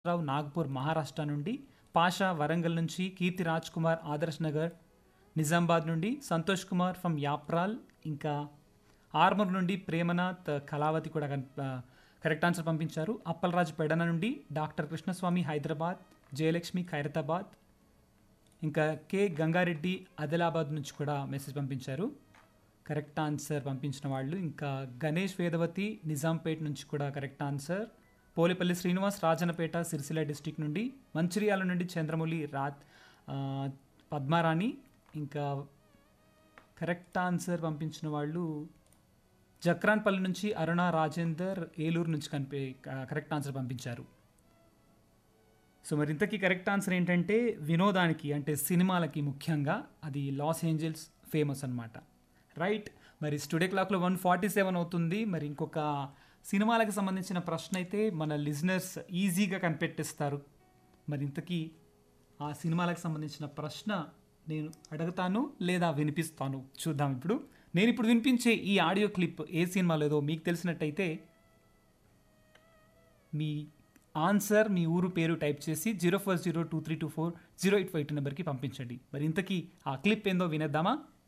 రావు నాగ్పూర్ మహారాష్ట్ర నుండి పాషా వరంగల్ నుంచి కీర్తి రాజ్ కుమార్ ఆదర్శ్ నగర్ నిజామాబాద్ నుండి సంతోష్ కుమార్ ఫ్రమ్ యాప్రాల్ ఇంకా ఆర్మూర్ నుండి ప్రేమనాథ్ కళావతి కూడా కన్- ఆ, కరెక్ట్ ఆన్సర్ పంపించారు అప్పలరాజు పెడన నుండి డాక్టర్ కృష్ణస్వామి హైదరాబాద్ జయలక్ష్మి ఖైరతాబాద్ ఇంకా కె గంగారెడ్డి ఆదిలాబాద్ నుంచి కూడా మెసేజ్ పంపించారు కరెక్ట్ ఆన్సర్ పంపించిన వాళ్ళు ఇంకా గణేష్ వేదవతి నిజాంపేట్ నుంచి కూడా correct answer Polepalli Srinivas Rajanapeta Sircilla district నుండి మంచిర్యాల నుండి చంద్రమౌళి రా ఆ, పద్మారాణి ఇంకా కరెక్ట్ ఆన్సర్ పంపించిన వాళ్ళు జక్రాన్పల్లి నుంచి అరుణ రాజేందర్ ఏలూరు నుంచి కనిపి కరెక్ట్ ఆన్సర్ పంపించారు సో మరి ఇంతకీ కరెక్ట్ ఆన్సర్ ఏంటంటే వినోదానికి అంటే సినిమాలకి ముఖ్యంగా అది లాస్ ఏంజల్స్ ఫేమస్ అన్నమాట రైట్ మరి స్టూడియో క్లాక్లో వన్ ఫార్టీ సెవెన్ అవుతుంది మరి ఇంకొక సినిమాలకు సంబంధించిన ప్రశ్న అయితే మన లిజనర్స్ ఈజీగా కనిపెట్టిస్తారు మరి ఇంతకీ ఆ సినిమాలకు సంబంధించిన ప్రశ్న నేను అడుగుతాను లేదా వినిపిస్తాను చూద్దాం ఇప్పుడు నేను ఇప్పుడు వినిపించే ఈ ఆడియో క్లిప్ ఏ సినిమా లేదో మీకు తెలిసినట్టయితే మీ ఆన్సర్ మీ ఊరు పేరు టైప్ చేసి zero four zero two three two four zero eight five two నెంబర్కి పంపించండి మరి ఇంతకీ ఆ క్లిప్ ఏందో వినేద్దామా